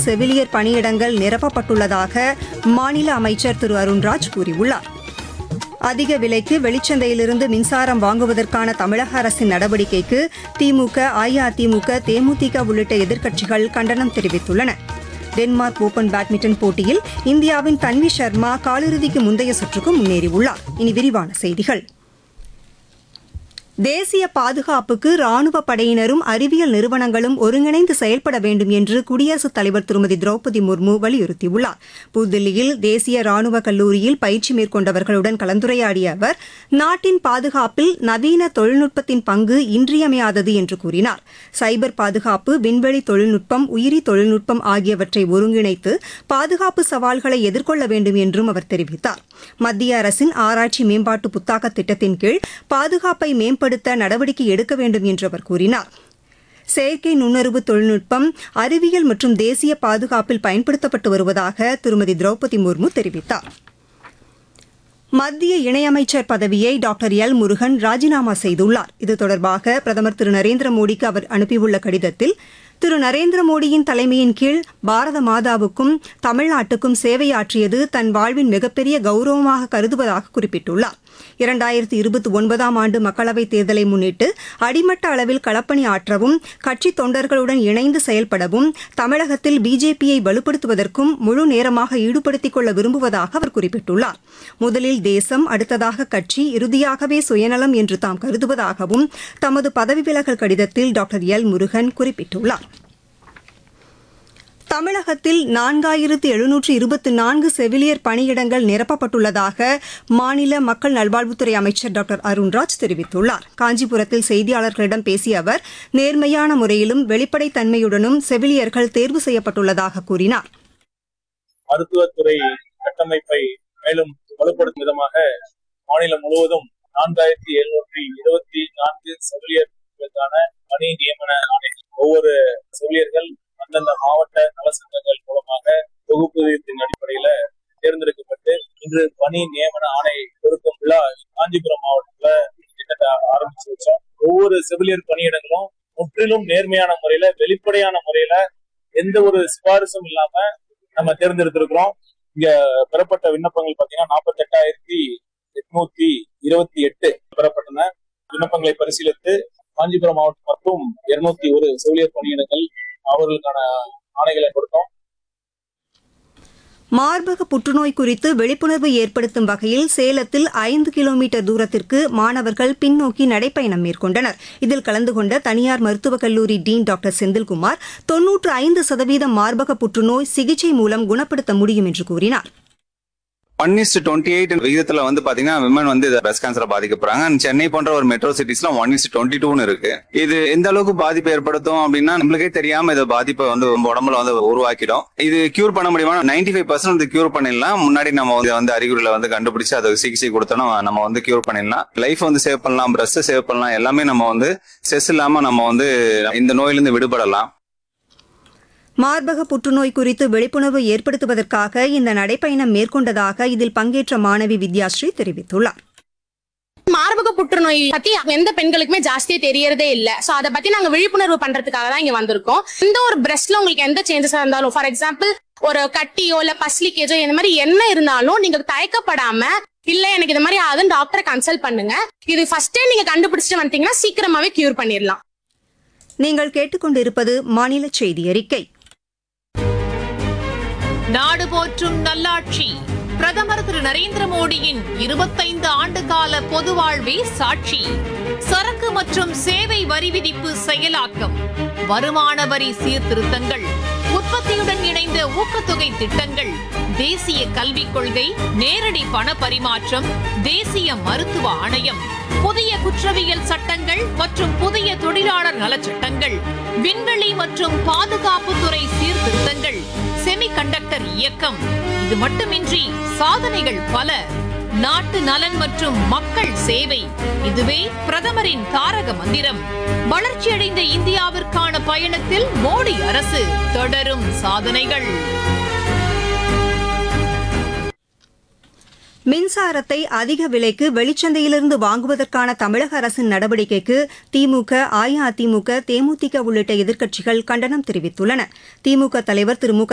செவிலியர் பணியிடங்கள் நிரப்பப்பட்டுள்ளதாக மாநில அமைச்சர் திரு அருண்ராஜ் கூறியுள்ளார் அதிக விலைக்கு வெளிச்சந்தையிலிருந்து மின்சாரம் வாங்குவதற்கான தமிழக அரசின் நடவடிக்கைக்கு திமுக அஇஅதிமுக தேமுதிக உள்ளிட்ட எதிர்க்கட்சிகள் கண்டனம் தெரிவித்துள்ளன டென்மார்க் ஓபன் பேட்மிண்டன் போட்டியில் இந்தியாவின் தன்வி சர்மா காலிறுதிக்கு முந்தைய சுற்றுக்கு முன்னேறியுள்ளார் இனி விரிவான செய்திகள் தேசிய பாதுகாப்புக்கு ராணுவ படையினரும் அறிவியல் நிறுவனங்களும் ஒருங்கிணைந்து செயல்பட வேண்டும் என்று குடியரசுத் தலைவர் திருமதி திரௌபதி முர்மு வலியுறுத்தியுள்ளார் புதுதில்லியில் தேசிய ராணுவ கல்லூரியில் பயிற்சி மேற்கொண்டவர்களுடன் கலந்துரையாடிய அவர் நாட்டின் பாதுகாப்பில் நவீன தொழில்நுட்பத்தின் பங்கு இன்றியமையாதது என்று கூறினார் சைபர் பாதுகாப்பு விண்வெளி தொழில்நுட்பம் உயிரி தொழில்நுட்பம் ஆகியவற்றை ஒருங்கிணைத்து பாதுகாப்பு சவால்களை எதிர்கொள்ள வேண்டும் என்றும் அவர் தெரிவித்தார் மத்திய அரசின் ஆராய்ச்சி மேம்பாட்டு புத்தாக்க திட்டத்தின் கீழ் பாதுகாப்பை மேம்படுத்த நடவடிக்கை எடுக்க வேண்டும் என்று அவர் கூறினார் செயற்கை நுண்ணறிவு தொழில்நுட்பம் அறிவியல் மற்றும் தேசிய பாதுகாப்பில் பயன்படுத்தப்பட்டு வருவதாக திருமதி திரௌபதி முர்மு தெரிவித்தார் மத்திய இணையமைச்சர் பதவியை டாக்டர் எல் முருகன் ராஜினாமா செய்துள்ளார் இது தொடர்பாக பிரதமர் திரு நரேந்திர மோடிக்கு அவர் அனுப்பியுள்ள கடிதத்தில் திரு நரேந்திர மோடியின் தலைமையின் கீழ் பாரத மாதாவுக்கும் தமிழ்நாட்டுக்கும் சேவையாற்றியது தன் வாழ்வின் மிகப்பெரிய கௌரவமாக கருதுவதாக குறிப்பிட்டுள்ளார் இரண்டாயிரத்தி இருபத்தி ஒன்பதாம் ஆண்டு மக்களவைத் தேர்தலை முன்னிட்டு அடிமட்ட அளவில் களப்பணி ஆற்றவும் கட்சித் தொண்டர்களுடன் இணைந்து செயல்படவும் தமிழகத்தில் பிஜேபியை வலுப்படுத்துவதற்கும் முழு நேரமாக ஈடுபடுத்திக் கொள்ள விரும்புவதாக அவர் குறிப்பிட்டுள்ளார் முதலில் தேசம் அடுத்ததாக கட்சி இறுதியாகவே சுயநலம் என்று தாம் கருதுவதாகவும் தமது பதவி விலகல் கடிதத்தில் டாக்டர் எல் முருகன் குறிப்பிட்டுள்ளார் தமிழகத்தில் நான்காயிரத்து எழுநூற்று இருபத்தி நான்கு செவிலியர் பணியிடங்கள் நிரப்பப்பட்டுள்ளதாக மாநில மக்கள் நல்வாழ்வுத்துறை அமைச்சர் டாக்டர் அருண்ராஜ் தெரிவித்துள்ளார் காஞ்சிபுரத்தில் செய்தியாளர்களிடம் பேசிய அவர் நேர்மையான முறையிலும் வெளிப்படைத்தன்மையுடனும் செவிலியர்கள் தேர்வு செய்யப்பட்டுள்ளதாக கூறினார் மருத்துவத்துறை கட்டமைப்பை மேலும் வலுப்படுத்தும் விதமாக மாநிலம் முழுவதும் நான்காயிரத்தி எழுநூற்றி இருபத்தி நான்கு செவிலியர்களுக்கான பணி நியமன ஆணை ஒவ்வொரு செவிலியர்கள் அந்தந்த மாவட்ட நலசங்கங்கள் மூலமாக தொகுப்பூதியத்தின் அடிப்படையில தேர்ந்தெடுக்கப்பட்டு இன்று பணி நியமன ஆணை கொடுக்கும் விழா காஞ்சிபுரம் மாவட்டத்துல கிட்டத்தட்ட ஆரம்பிச்சு வச்சோம் ஒவ்வொரு செவிலியர் பணியிடங்களும் முற்றிலும் நேர்மையான முறையில வெளிப்படையான முறையில எந்த ஒரு சிபாரிசும் இல்லாம நம்ம தேர்ந்தெடுத்திருக்கிறோம் இங்க பெறப்பட்ட விண்ணப்பங்கள் பாத்தீங்கன்னா நாற்பத்தி எட்டாயிரத்தி எட்நூத்தி இருபத்தி எட்டு பெறப்பட்டன விண்ணப்பங்களை பரிசீலித்து காஞ்சிபுரம் மாவட்டம் மற்றும் இருநூத்தி ஒரு செவிலியர் பணியிடங்கள் அவர்களுக்கான ஆணைகளை கொடுத்தோம் மார்பக புற்றுநோய் குறித்து விழிப்புணர்வு ஏற்படுத்தும் வகையில் சேலத்தில் ஐந்து கிலோமீட்டர் தூரத்திற்கு மாணவர்கள் பின்னோக்கி நடைப்பயணம் மேற்கொண்டனர் இதில் கலந்து கொண்ட தனியார் மருத்துவக் கல்லூரி டீன் டாக்டர் செந்தில்குமார் தொன்னூற்று ஐந்து சதவீதம் மார்பக புற்றுநோய் சிகிச்சை மூலம் குணப்படுத்த முடியும் என்று கூறினார் ஒன் இஸ்ட் டுவெண்ட்டி எயிட் விகிதத்துல வந்து பாத்தீங்கன்னா விமன் வந்து பிரஸ்ட் கேன்சர் பாதிக்கப்படுறாங்க And சென்னை போன்ற ஒரு மெட்ரோ சிட்டிஸ்ல ஒன் இஸ்ட் டுவெண்ட்டி டூன்னு இருக்கு இது எந்த அளவுக்கு பாதிப்பு ஏற்படுத்தும் அப்படின்னா நம்மளுக்கே தெரியாம இது பாதிப்பை வந்து நம்ம உடம்புல வந்து உருவாக்கிடும் இது கியூர் பண்ண முடியுமா நைன்டி ஃபைவ் பர்சன்ட் வந்து கியூர் பண்ணிடலாம் முன்னாடி நம்ம வந்து வந்து அறிகுறியில வந்து கண்டுபிடிச்சு அதை சிகிச்சை கொடுத்தோம்னா நம்ம வந்து கியூர் பண்ணிடலாம் லைஃப் வந்து சேவ் பண்ணலாம் பிரஸ்ட் சேவ் பண்ணலாம் எல்லாமே நம்ம வந்து ஸ்ட்ரெஸ் இல்லாம நம்ம வந்து இந்த நோயிலிருந்து விடுபடலாம் மார்பக புற்றுநோய் குறித்து விழிப்புணர்வு ஏற்படுத்துவதற்காக இந்த நடைப்பயணம் மேற்கொண்டதாக இதில் பங்கேற்ற மாணவி வித்யாஸ்ரீ தெரிவித்துள்ளார் மார்பக புற்றுநோய் பத்தி எந்த பெண்களுக்குமே ஜாஸ்தியா தெரியறதே இல்ல சோ அத பத்தி நாங்க விழிப்புணர்வு பண்றதுக்காக தான் இங்க வந்திருக்கோம் இந்த ஒரு பிரஸ்ட்ல உங்களுக்கு எந்த சேஞ்சஸா இருந்தாலும் ஃபார் எக்ஸாம்பிள் ஒரு கட்டியோ இல்ல பஸ்லிக்கேஜோ இந்த மாதிரி என்ன இருந்தாலும் நீங்க தயக்கப்படாம இல்ல எனக்கு இந்த மாதிரி ஆகுதுன்னு டாக்டரை கன்சல்ட் பண்ணுங்க இது ஃபர்ஸ்டே நீங்க கண்டுபிடிச்சிட்டு வந்துட்டீங்கன்னா சீக்கிரமாவே கியூர் பண்ணிடலாம் நீங்கள் கேட்டுக்கொண்டிருப்பது மாநில செய்தி அறிக்கை நாடு போற்றும் நல்லாட்சி பிரதமர் திரு நரேந்திர மோடியின் இருபத்தைந்து ஆண்டு கால பொது வாழ்வே சாட்சி சரக்கு மற்றும் சேவை வரி விதிப்பு செயலாக்கம் வருமான வரி சீர்திருத்தங்கள் உற்பத்தியுடன் இணைந்த ஊக்கத்தொகை திட்டங்கள் தேசிய கல்விக் கொள்கை நேரடி பண பரிமாற்றம் தேசிய மருத்துவ ஆணையம் புதிய குற்றவியல் சட்டங்கள் மற்றும் புதிய தொழிலாளர் நலச்சட்டங்கள் விண்வெளி மற்றும் பாதுகாப்புத்துறை சீர்திருத்தங்கள் செமிகண்டக்டர் இயக்கம் இது மட்டுமின்றி சாதனைகள் பல நாட்டு நலன் மற்றும் மக்கள் சேவை இதுவே பிரதமரின் தாரக மந்திரம் வளர்ச்சியடைந்த இந்தியாவிற்கான பயணத்தில் மோடி அரசு தொடரும் சாதனைகள் மின்சாரத்தை அதிக விலைக்கு வெளிச்சந்தையிலிருந்து வாங்குவதற்கான தமிழக அரசின் நடவடிக்கைக்கு திமுக அஇஅதிமுக தேமுதிக உள்ளிட்ட எதிர்க்கட்சிகள் கண்டனம் தெரிவித்துள்ளன திமுக தலைவர் திரு மு க